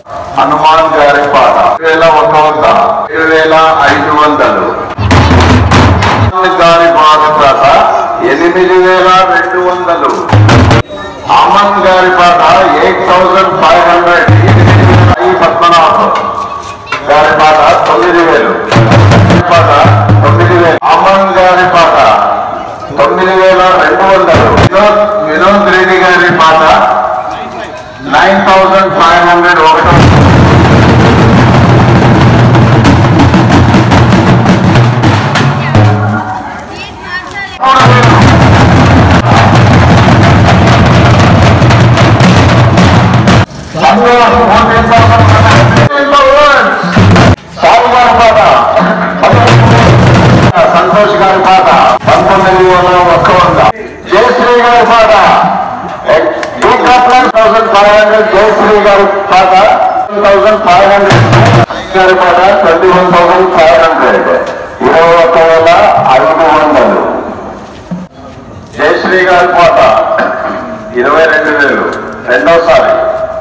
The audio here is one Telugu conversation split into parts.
హనుమాన్ గారి పాట వేల ఒక వంద ఏడు వేల ఐదు వందలు హనుమాన్ గారి పాట ఎనిమిది వేల రెండు వందలు అమన్ గారి పాట ఎయిట్ థౌసండ్ ఫైవ్ హండ్రెడ్ ఐ పద్మనాభం గారి పాట తొమ్మిది వేలు పాట తొమ్మిది వేలు అమన్ గారి పాట తొమ్మిది వేల రెండు వందలు వినోద్ వినోద్ రెడ్డి గారి పాట నైన్ థౌసండ్ ఫైవ్ హండ్రెడ్ ఒకటో సాల్వార్ పాట సంతోష్ గారి పాట పంతొమ్మిది వేల ఒక్క వంద జయశ్రీ గారి పాట two thousand five hundred Jayashree గారి పాట థౌసండ్ ఫైవ్ హండ్రెడ్ గారి పాట twenty one thousand five hundred ఇరవై ఒక్క వేల ఐదు వందలు జయశ్రీ గారి పాట ఇరవై రెండు వేలు రెండోసారి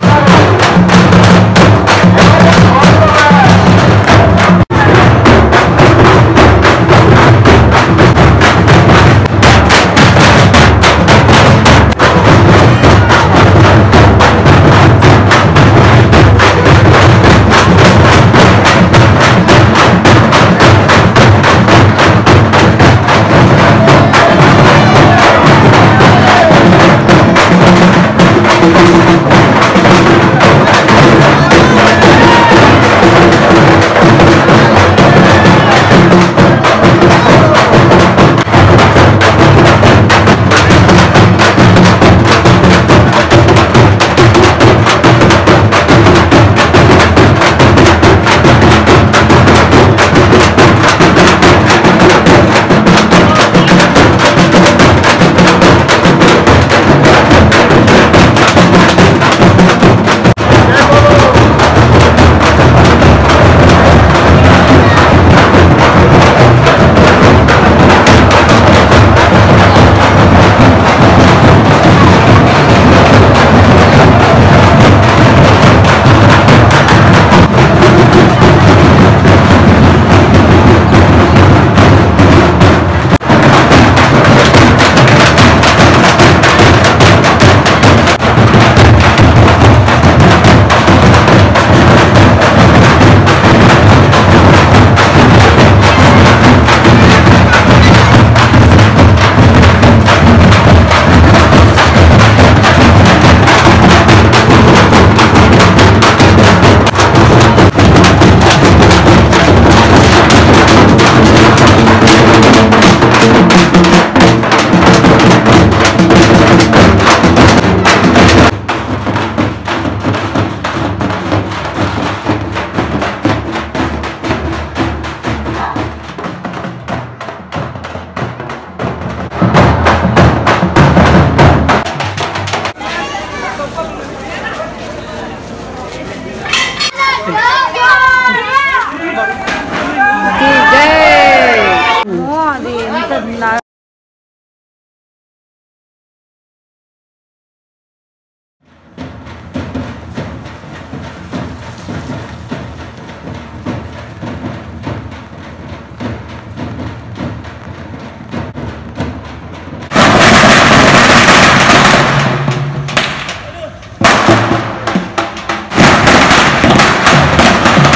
ఓ, అది ఎంత నా-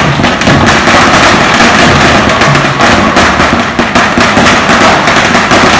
శ్రీ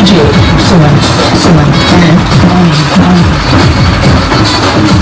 విజయ్ సుమన్ సుమన్